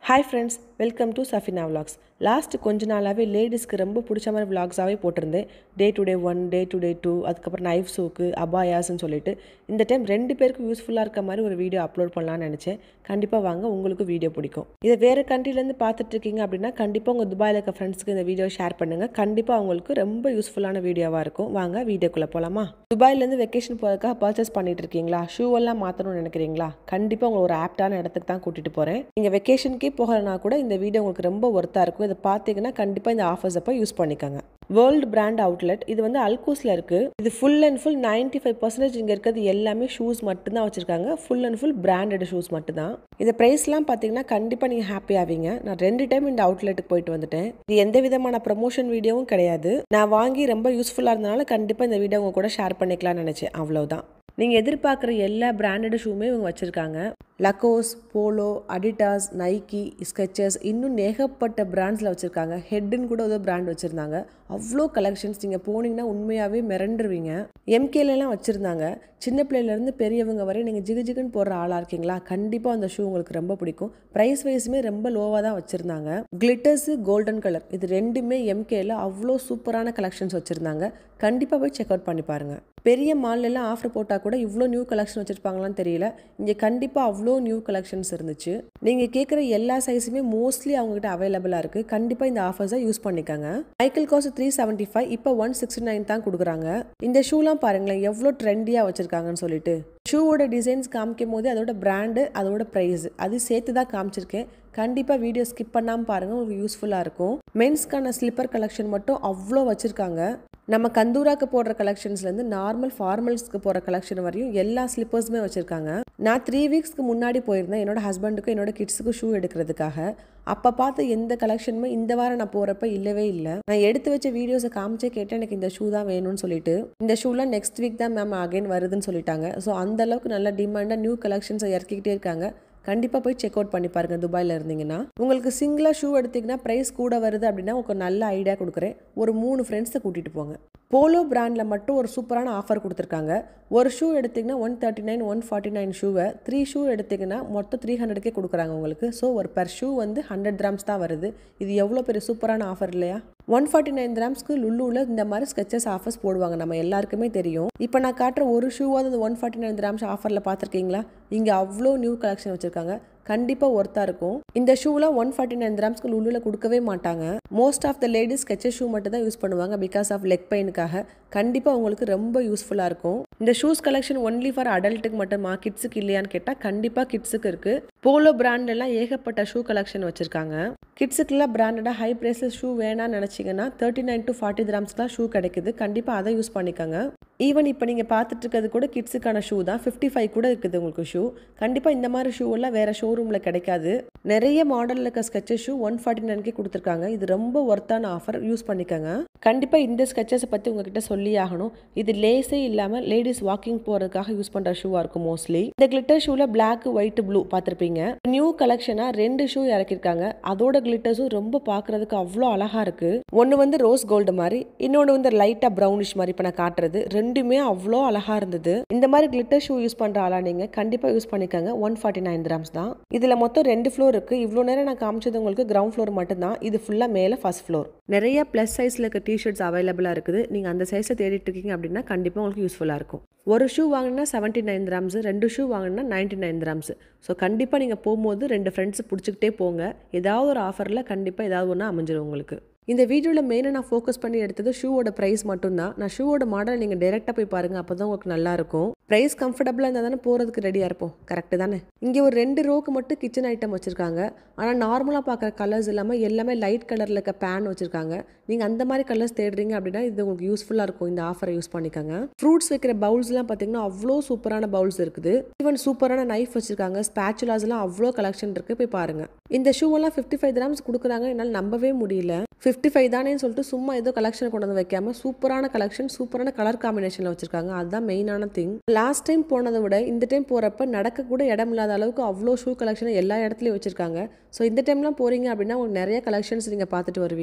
hi friends welcome to Safina vlogs last கொஞ்ச நாளாகவே லேடிஸ்க்கு ரொம்ப பிடிச்ச மாதிரி vlogsஆவே போட்டிருந்தேன் day to day one day to day two அதுக்கப்புறம் நைஃப் சூக்கு அபாயாஸ்ன்னு சொல்லிட்டு இந்த டைம் ரெண்டு பேருக்கும் யூஸ்ஃபுல்லாக இருக்க மாதிரி ஒரு வீடியோ அப்லோட் பண்ணலாம்னு நினச்சேன் கண்டிப்பாக வாங்க உங்களுக்கு வீடியோ பிடிக்கும் இதை வேறு கண்ட்ரிலேருந்து பார்த்துட்டு இருக்கீங்க அப்படின்னா கண்டிப்பாக உங்கள் துபாயில் இருக்க ஃப்ரெண்ட்ஸ்க்கு இந்த வீடியோ ஷேர் பண்ணுங்கள் கண்டிப்பாக அவங்களுக்கு ரொம்ப யூஸ்ஃபுல்லான வீடியோவாக இருக்கும் வாங்க வீடியோக்குள்ளே போகலாமா துபாயிலேருந்து வெக்கேஷன் போகிறதுக்காக பர்ச்சேஸ் பண்ணிட்டு இருக்கீங்களா ஷூ எல்லாம் மாற்றணும்னு நினைக்கிறீங்களா கண்டிப்பாக உங்களை ஒரு ஆப்டான இடத்துக்கு தான் கூட்டிகிட்டு போகிறேன் நீங்கள் வெக்கேஷனுக்கே போகலனா கூட இந்த வீடியோ உங்களுக்கு ரொம்ப ஒர்த்தாக இருக்கும் இதை பார்த்தீங்கன்னா கண்டிப்பாக இந்த ஆஃபர்ஸ் அப்போ யூஸ் பண்ணிக்கோங்க வேர்ல்டு பிராண்ட் அவுட்லெட் இது வந்து அல்கூஸில் இருக்குது இது full and full ninety five percentage இங்கே இருக்கிறது எல்லாமே ஷூஸ் மட்டும்தான் வச்சுருக்காங்க full and full branded shoes மட்டும்தான் இந்த ப்ரைஸ்லாம் பார்த்தீங்கன்னா கண்டிப்பாக நீங்கள் ஹாப்பி ஆவீங்க நான் ரெண்டு டைம் இந்த அவுட்லெட்டுக்கு போயிட்டு வந்துட்டேன் இது எந்த விதமான ப்ரமோஷன் வீடியோவும் கிடையாது நான் வாங்கி ரொம்ப யூஸ்ஃபுல்லாக இருந்தனால கண்டிப்பாக இந்த வீடியோ உங்க கூட ஷேர் பண்ணிக்கலாம்னு நினச்சேன் அவ்வளவுதான் நீங்கள் எதிர்பார்க்குற எல்லா பிராண்டட் ஷூமே இவங்க வச்சுருக்காங்க Lacoste Polo Adidas Nike Skechers இன்னும் ஏகப்பட்ட பிராண்ட்ஸில் வச்சுருக்காங்க ஹெட்டுன்னு கூட ஏதோ பிராண்ட் வச்சுருந்தாங்க அவ்வளோ கலெக்ஷன்ஸ் நீங்கள் போனீங்கன்னா உண்மையாகவே மிரண்டுருவீங்க எம்கேலலாம் வச்சுருந்தாங்க சின்ன பிள்ளையிலேருந்து பெரியவங்க வரை நீங்கள் ஜிகு ஜிகுன்னு போடுற ஆளாக இருக்கீங்களா கண்டிப்பாக அந்த ஷூ உங்களுக்கு ரொம்ப பிடிக்கும் ப்ரைஸ் வைஸுமே ரொம்ப லோவாக தான் வச்சுருந்தாங்க கிளிட்டர்ஸு கோல்டன் கலர் இது ரெண்டுமே எம்கேல அவ்வளோ சூப்பரான கலெக்ஷன்ஸ் வச்சுருந்தாங்க கண்டிப்பாக போய் செக் அவுட் பண்ணி பாருங்கள் பெரிய மால்லலாம் ஆஃபர் போட்டால் கூட இவ்வளோ நியூ கலெக்ஷன் வச்சுருப்பாங்களான்னு தெரியல இங்கே கண்டிப்பாக அவ்வளோ நியூ கலெக்ஷன்ஸ் இருந்துச்சு நீங்கள் கேட்குற எல்லா சைஸுமே மோஸ்ட்லி அவங்ககிட்ட அவைலபிளாக இருக்குது கண்டிப்பாக இந்த ஆஃபர்ஸை யூஸ் பண்ணிக்கோங்க மைக்கேல் காஸ்ட் த்ரீ செவன்ட்டி ஃபைவ் இப்போ ஒன் சிக்ஸ்டி நைன் தான் கொடுக்குறாங்க இந்த ஷூலாம் பாருங்களேன் எவ்வளோ ட்ரெண்டியாக வச்சுருக்காங்கன்னு சொல்லிட்டு ஷூவோட டிசைன்ஸ் காமிக்கும் போது அதோட பிராண்டு அதோட ப்ரைஸ் அது சேர்த்து தான் காமிச்சிருக்கேன் கண்டிப்பாக வீடியோ ஸ்கிப் பண்ணாமல் பாருங்கள் உங்களுக்கு யூஸ்ஃபுல்லாக இருக்கும் மென்ஸ்க்கான ஸ்லிப்பர் கலெக்ஷன் மட்டும் அவ்வளோ வச்சுருக்காங்க நம்ம கந்தூராக்கு போடுற கலெக்ஷன்ஸ்லேருந்து நார்மல் ஃபார்மல்ஸ்க்கு போகிற கலெக்ஷன் வரையும் எல்லா ஸ்லிப்பர்ஸுமே வச்சுருக்காங்க நான் த்ரீ வீக்ஸ்க்கு முன்னாடி போயிருந்தேன் என்னோட ஹஸ்பண்டுக்கும் என்னோட கிட்ஸுக்கும் ஷூ எடுக்கிறதுக்காக அப்போ பார்த்த எந்த கலெக்ஷனுமே இந்த வாரம் நான் போகிறப்ப இல்லவே இல்லை நான் எடுத்து வச்ச வீடியோஸை காமிச்சே கேட்டேன் எனக்கு இந்த ஷூ தான் வேணும்னு சொல்லிட்டு இந்த ஷூலாம் நெக்ஸ்ட் வீக் தான் மேம் அகைன் வருதுன்னு சொல்லிட்டாங்க ஸோ அந்த அளவுக்கு நல்ல டிமாண்டாக நியூ கலெக்ஷன்ஸை இறக்கிக்கிட்டே இருக்காங்க கண்டிப்பாக போய் செக் அவுட் பண்ணி பாருங்கள் துபாயில் இருந்தீங்கன்னா உங்களுக்கு சிங்கிளாக ஷூ எடுத்திங்கன்னா ப்ரைஸ் கூட வருது அப்படின்னா உங்களுக்கு நல்ல ஐடியா கொடுக்குறேன் ஒரு மூணு ஃப்ரெண்ட்ஸை கூட்டிகிட்டு போங்க போலோ பிராண்டில் மட்டும் ஒரு சூப்பரான ஆஃபர் கொடுத்துருக்காங்க ஒரு ஷூ எடுத்திங்கன்னா one thirty nine one forty nine ஷூவை த்ரீ ஷூ எடுத்திங்கன்னா மொத்தம் த்ரீ ஹண்ட்ரட்கே கொடுக்குறாங்க உங்களுக்கு ஸோ ஒரு பெர் ஷூ வந்து ஹண்ட்ரட் கிராம்ஸ் தான் வருது இது எவ்வளோ பெரிய சூப்பரான ஆஃபர் இல்லையா ஒன் ஃபார்ட்டி நைன் கிராம்ஸ்க்கு லுல்லுவில் இந்த மாதிரி ஸ்கெச்சஸ் ஆஃபர்ஸ் போடுவாங்க நம்ம எல்லாருக்குமே தெரியும் இப்போ நான் காட்டுற ஒரு ஷூவாவது அந்த ஒன் ஃபார்ட்டி நைன் கிராம்ஸ் ஆஃபரில் பார்த்துருக்கீங்களா இங்கே அவ்வளோ நியூ கலெக்ஷன் வச்சுருக்காங்க கண்டிப்பாக ஒர்த்தாக இருக்கும் இந்த ஷூலாம் ஒன் ஃபார்ட்டி நைன் கிராம்ஸ்க்கு லுல்லுவில் கொடுக்கவே மாட்டாங்க most of the ladies Skechers shoe மட்டும் தான் யூஸ் பண்ணுவாங்க பிகாஸ் ஆஃப் லெக் பெயினுக்காக கண்டிப்பாக உங்களுக்கு ரொம்ப யூஸ்ஃபுல்லாக இருக்கும் இந்த ஷூஸ் கலெக்ஷன் ஒன்லி ஃபார் அடல்ட்டுக்கு மட்டுமா கிட்ஸுக்கு இல்லையான்னு கேட்டால் கண்டிப்பாக கிட்ஸுக்கு இருக்குது போலோ பிராண்ட்லாம் ஏகப்பட்ட ஷூ கலெக்ஷன் வச்சுருக்காங்க கிட்ஸுக்குலாம் பிராண்டடாக ஹை ப்ரைஸில் ஷூ வேணாம்னு நினச்சிங்கன்னா தேர்ட்டி நைன் டு ஃபார்ட்டி கிராம்ஸ்லாம் ஷூ கிடைக்குது கண்டிப்பாக அதை யூஸ் பண்ணிக்கோங்க ஈவன் இப்போ நீங்கள் பார்த்துட்டு இருக்கிறது கூட கிட்ஸுக்கான ஷூ தான் ஃபிஃப்டி ஃபைவ் கூட இருக்குது உங்களுக்கு ஷூ கண்டிப்பாக இந்த மாதிரி ஷூ எல்லாம் வேறு ஷோரூமில் கிடைக்காது நிறைய மாடலில் இருக்க ஸ்கெச்சஸ் ஷூ ஒன் ஃபார்ட்டி நைன்கே கொடுத்துருக்காங்க இது ரொம்ப ஒர்த்தான ஆஃபர் யூஸ் பண்ணிக்கோங்க கண்டிப்பாக இந்த ஸ்கெச்சஸை பற்றி உங்ககிட்ட சொல்லி ஆகணும் இது லேஸே இல்லாமல் லேடிஸ் வாக்கிங் போகிறதுக்காக யூஸ் பண்ணுற ஷூவாக இருக்கும் மோஸ்ட்லி இந்த கிளிட்டர் ஷூவில் பிளாக் ஒயிட் ப்ளூ பார்த்துருப்பீங்க நியூ கலெக்ஷனாக ரெண்டு ஷூ இறக்கிருக்காங்க அதோட கிளிட்டர்ஸும் ரொம்ப பார்க்குறதுக்கு அவ்வளோ அழகாக இருக்குது ஒன்று வந்து ரோஸ் கோல்டு மாதிரி இன்னொன்று வந்து லைட்டாக ப்ரௌனிஷ் மாதிரி இப்போ நான் காட்டுறது ரெண்டுமே அவ்வளோ அழகாக இருந்தது இந்த மாதிரி கிளிட்டர் ஷூ யூஸ் பண்ணுற ஆளா நீங்கள் கண்டிப்பாக யூஸ் பண்ணிக்கோங்க ஒன் ஃபார்ட்டி நைன் கிராம்ஸ் தான் இதில் மொத்தம் ரெண்டு ஃப்ளோர் இருக்குது இவ்வளோ நேரம் நான் காமிச்சது உங்களுக்கு கிரவுண்ட் ஃப்ளோர் மட்டும்தான் இது ஃபுல்லாக மேலே ஃபர்ஸ்ட் ஃப்ளோர் நிறைய ப்ளஸ் சைஸில் இருக்க டிஷர்ட்ஸ் அவைலபிளாக இருக்குது நீங்கள் அந்த சைஸில் தேடிட்டு இருக்கீங்க அப்படின்னா கண்டிப்பாக உங்களுக்கு யூஸ்ஃபுல்லாக இருக்கும் ஒரு ஷூ வாங்கினா செவன்ட்டி நைன் கிராம்ஸ் ரெண்டு ஷூ வாங்கினா நைன்ட்டி நைன் கிராம்ஸ் ஸோ கண்டிப்பாக நீங்கள் போகும்போது ரெண்டு ஃப்ரெண்ட்ஸ் பிடிச்சிக்கிட்டே போங்க ஏதாவது ஒரு ஆஃபரில் கண்டிப்பாக ஏதாவது ஒன்று அமைஞ்சிடும் உங்களுக்கு இந்த வீடியோவில் மெயினாக நான் ஃபோக்கஸ் பண்ணி எடுத்தது ஷூவோட ப்ரைஸ் மட்டும்தான் நான் ஷூவோட மாடல் நீங்கள் டேரெக்டாக போய் பாருங்கள் அப்போ தான் உங்களுக்கு நல்லாயிருக்கும் ப்ரைஸ் கம்ஃபர்டபுளாக இருந்தால் தானே போகிறதுக்கு ரெடியாக இருப்போம் கரெக்டு தானே இங்கே ஒரு ரெண்டு ரோக்கு மட்டும் கிச்சன் ஐட்டம் வச்சுருக்காங்க ஆனால் நார்மலாக பார்க்குற கலர்ஸ் இல்லாமல் எல்லாமே லைட் கலரில் இருக்க பேன் வச்சுருக்காங்க நீங்கள் அந்த மாதிரி கலர்ஸ் தேடுறீங்க அப்படின்னா இது உங்களுக்கு யூஸ்ஃபுல்லாக இருக்கும் இந்த ஆஃபரை யூஸ் பண்ணிக்கோங்க ஃப்ரூட்ஸ் வைக்கிற பவுல்ஸ்லாம் பார்த்தீங்கன்னா அவ்வளோ சூப்பரான பவுல்ஸ் இருக்குது ஈவன் சூப்பரான நைஃப் வச்சுருக்காங்க ஸ்பேச்சுலாஸ்லாம் அவ்வளோ கலெக்ஷன் இருக்குது போய் பாருங்கள் இந்த ஷூவெல்லாம் ஃபிஃப்டி ஃபைவ் கிராம்ஸ் கொடுக்குறாங்க என்னால் நம்பவே முடியல ஃபிஃப்டி ஃபைவ் தானேன்னு சொல்லிட்டு சும்மா ஏதோ கலெக்ஷன் கொண்டு வந்து வைக்காம சூப்பரான கலெக்ஷன் சூப்பரான கலர் காம்பினேஷனில் வச்சிருக்காங்க அதுதான் மெயினான திங் லாஸ்ட் டைம் போனதை விட இந்த டைம் போகிறப்ப நடக்க கூட இடம் இல்லாத அளவுக்கு அவ்வளோ ஷூ கலெக்ஷன் எல்லா இடத்துலையும் வச்சிருக்காங்க ஸோ இந்த டைம்லாம் போறீங்க அப்படின்னா உங்களுக்கு நிறைய கலெக்ஷன்ஸ் நீங்கள் பார்த்துட்டு வருவீங்க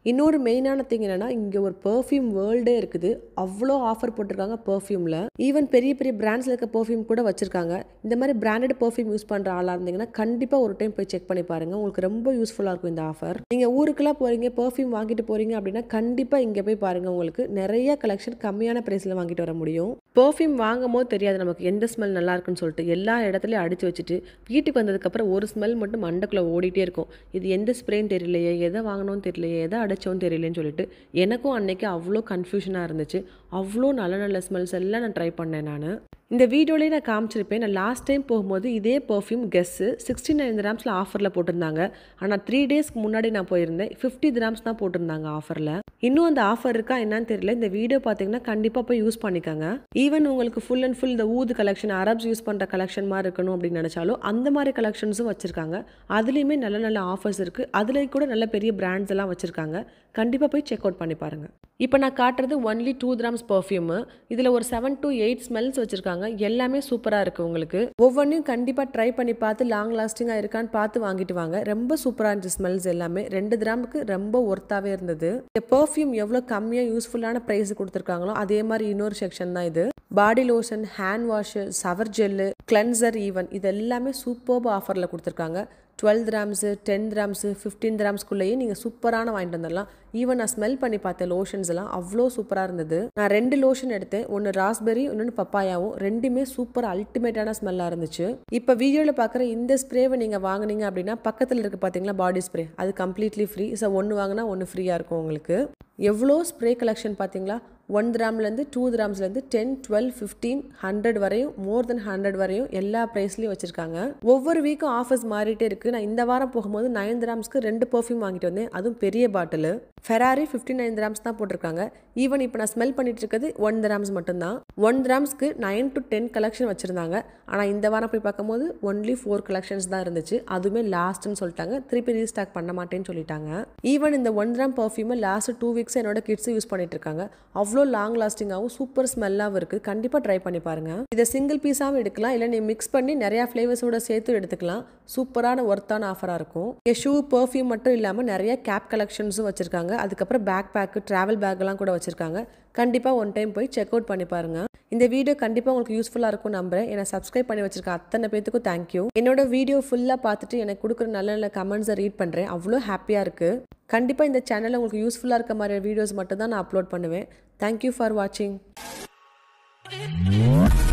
இன்னொரு மெயினான திங் என்னன்னா இங்கே ஒரு பெர்ஃப்யூம் வேர்ல்டே இருக்குது அவ்வளோ ஆஃபர் போட்டிருக்காங்க பெர்ஃப்யூமில் ஈவன் பெரிய பெரிய பிராண்ட்ஸில் இருக்க பெர்ஃப்யூம் கூட வச்சிருக்காங்க இந்த மாதிரி பிராண்டட் பெர்ஃப்யூம் யூஸ் பண்ணுற ஆளாக இருந்தீங்கன்னா கண்டிப்பாக ஒரு டைம் போய் செக் பண்ணி பாருங்க உங்களுக்கு ரொம்ப யூஸ்ஃபுல்லாக இருக்கும் இந்த ஆஃபர் நீங்கள் ஊருக்குலாம் போகிறீங்க பெர்ஃப்யூம் வாங்கிட்டு போகிறீங்க அப்படின்னா கண்டிப்பாக இங்கே போய் பாருங்கள் உங்களுக்கு நிறைய கலெக்ஷன் கம்மியான ப்ரைஸில் வாங்கிட்டு வர முடியும் பெர்ஃப்யூம் வாங்கும் போது தெரியாது நமக்கு எந்த ஸ்மெல் நல்லா இருக்குன்னு சொல்லிட்டு எல்லா இடத்துலையும் அடித்து வச்சுட்டு வீட்டுக்கு வந்ததுக்கப்புறம் ஒரு ஸ்மெல் மட்டும் மண்டக்குள்ளே ஓடிட்டே இருக்கும் இது எந்த ஸ்ப்ரேன்னு தெரியலையே எதை வாங்கணும்னு தெரியலையே எதை அடிச்சோன்னு தெரியலன்னு சொல்லிட்டு எனக்கும் அன்னைக்கு அவ்வளோ கன்ஃபியூஷனாக இருந்துச்சு அவ்வளோ நல்ல நல்ல ஸ்மெல்ஸ் எல்லாம் நான் ட்ரை பண்ணேன் நான் இந்த வீடியோலேயே நான் காமிச்சிருப்பேன் நான் லாஸ்ட் டைம் போகும்போது இதே பர்ஃப்யூம் கெஸ்ஸு சிக்ஸ்டி நைன் கிராம்ஸில் ஆஃபரில் போட்டிருந்தாங்க ஆனால் த்ரீ டேஸ்க்கு முன்னாடி நான் போயிருந்தேன் ஃபிஃப்டி கிராம்ஸ் தான் போட்டிருந்தாங்க ஆஃபரில் இன்னும் அந்த ஆஃபர் இருக்கா என்னன்னு தெரியல இந்த வீடியோ பார்த்தீங்கன்னா கண்டிப்பாக போய் யூஸ் பண்ணிக்கோங்க ஈவன் உங்களுக்கு ஃபுல் அண்ட் ஃபுல் இந்த ஊது கலெக்ஷன் அரப்ஸ் யூஸ் பண்ணுற கலெக்ஷன் மாதிரி இருக்கணும் அப்படின்னு நினச்சாலும் அந்த மாதிரி கலெக்ஷன்ஸும் வச்சுருக்காங்க அதுலேயுமே நல்ல நல்ல ஆஃபர்ஸ் இருக்குது அதுலேயும் கூட நல்ல பெரிய பிராண்ட்ஸ் எல்லாம் வச்சுருக்காங்க கண்டிப்பாக போய் செக் அவுட் பண்ணி பாருங்கள் இப்போ நான் காட்டுறது ஒன்லி டூ கிராம்ஸ் பர்ஃப்யூமு இதில் ஒரு செவன் டு எயிட் ஸ்மெல்ஸ் வச்சுருக்காங்க எல்லாமே சூப்பராக இருக்குது உங்களுக்கு ஒவ்வொன்றையும் கண்டிப்பாக ட்ரை பண்ணி பார்த்து லாங் லாஸ்டிங்காக இருக்கான்னு பார்த்து வாங்கிட்டு வாங்க ரொம்ப சூப்பராக இருந்துச்சு ஸ்மெல்ஸ் எல்லாமே ரெண்டு கிராமுக்கு ரொம்ப ஒர்த்தாகவே இருந்தது இந்த பர்ஃப்யூம் எவ்வளோ கம்மியாக யூஸ்ஃபுல்லான ப்ரைஸ் கொடுத்துருக்காங்களோ அதே மாதிரி இன்னொரு செக்ஷன் தான் இது body lotion hand wash shower gel cleanser even இது எல்லாமே சூப்பர்ப் ஆஃபரில் கொடுத்துருக்காங்க twelve dirhams ten dirhams fifteen கிராம்ஸ்குள்ளேயே நீங்கள் சூப்பரான வாங்கிட்டு வந்துடலாம் ஈவன் நான் ஸ்மெல் பண்ணி பார்த்தேன் லோஷன்ஸ் எல்லாம் அவ்வளோ சூப்பராக இருந்தது நான் ரெண்டு லோஷன் எடுத்தேன் ஒன்று ராஸ்பெரி இன்னொன்று பப்பாயாவும் ரெண்டுமே சூப்பர் அல்டிமேட்டான ஸ்மெல்லாக இருந்துச்சு இப்போ வீடியோவில் பார்க்குற இந்த ஸ்ப்ரேவை நீங்கள் வாங்குனீங்க அப்படின்னா பக்கத்தில் இருக்க பார்த்தீங்களா பாடி ஸ்ப்ரே அது கம்ப்ளீட்லி ஃப்ரீ ஸோ ஒன்று வாங்கினா ஒன்று ஃப்ரீயாக இருக்கும் உங்களுக்கு எவ்வளோ ஸ்ப்ரே கலெக்ஷன் பார்த்தீங்களா ஒன் கிராம்லேருந்து டூ கிராம்ஸ்லேருந்து டென் டுவெல் ஃபிஃப்டீன் ஹண்ட்ரட் வரையும் மோர் தென் ஹண்ட்ரட் வரையும் எல்லா ப்ரைஸ்லையும் வச்சுருக்காங்க ஒவ்வொரு வீக்கும் ஆஃபர்ஸ் மாறிட்டே இருக்குது நான் இந்த வாரம் போகும்போது நைன் கிராம்ஸ்க்கு ரெண்டு பர்ஃப்யூம் வாங்கிட்டு வந்தேன் அதுவும் பெரிய bottle Ferrari fifty nine dirhams தான் போட்டிருக்காங்க ஈவன் இப்போ நான் ஸ்மெல் பண்ணிட்டு இருக்கிறது ஒன் கிராம்ஸ் மட்டும்தான் ஒன் கிராம்ஸ்க்கு நைன் டு டென் கலெக்ஷன் வச்சுருந்தாங்க ஆனால் இந்த வாரம் போய் பார்க்கும்போது ஒன்லி ஃபோர் கலெக்ஷன்ஸ் தான் இருந்துச்சு அதுவுமே லாஸ்ட்னு சொல்லிட்டாங்க திருப்பி ரீஸ்டாக் பண்ண மாட்டேன்னு சொல்லிட்டாங்க ஈவன் இந்த ஒன் கிராம் பர்ஃப்யூமை லாஸ்ட் டூ வீக்ஸ் என்னோட கிட்ஸ் யூஸ் பண்ணிட்டு இருக்காங்க அவ்வளோ லாங் லாஸ்டிங்காகவும் சூப்பர் ஸ்மெல்லாகவும் இருக்குது கண்டிப்பாக ட்ரை பண்ணி பாருங்கள் இதை சிங்கிள் பீஸாகவும் எடுக்கலாம் இல்லை நீ மிக்ஸ் பண்ணி நிறையா ஃப்ளேவர்ஸோட சேர்த்து எடுத்துக்கலாம் சூப்பரான ஒர்த்தான ஆஃபராக இருக்கும் இங்கே ஷூ பர்ஃப்யூம் மட்டும் இல்லாமல் நிறைய கேப் கலெக்ஷன்ஸும் வச்சுருக்காங்க அதுக்கப்புறம் பேக் பேக்கு ட்ராவல் பேக்லாம் கூட வச்சுருக்காங்க கண்டிப்பாக ஒன் டைம் போய் செக் அவுட் பண்ணி பாருங்க இந்த வீடியோ கண்டிப்பாக உங்களுக்கு யூஸ்ஃபுல்லாக இருக்கும் நம்புறேன் என்னை சப்ஸ்கிரைப் பண்ணி வச்சிருக்க அத்தனை பேத்துக்கும் தேங்க்யூ என்னோட வீடியோ ஃபுல்லாக பார்த்துட்டு எனக்கு கொடுக்குற நல்ல நல்ல கமெண்ட்ஸை ரீட் பண்ணுறேன் அவ்வளோ ஹாப்பியாக இருக்குது கண்டிப்பாக இந்த சேனலில் உங்களுக்கு யூஸ்ஃபுல்லாக இருக்க மாதிரி வீடியோஸ் மட்டும் தான் நான் அப்லோட் பண்ணுவேன் தேங்க்யூ ஃபார் வாட்சிங்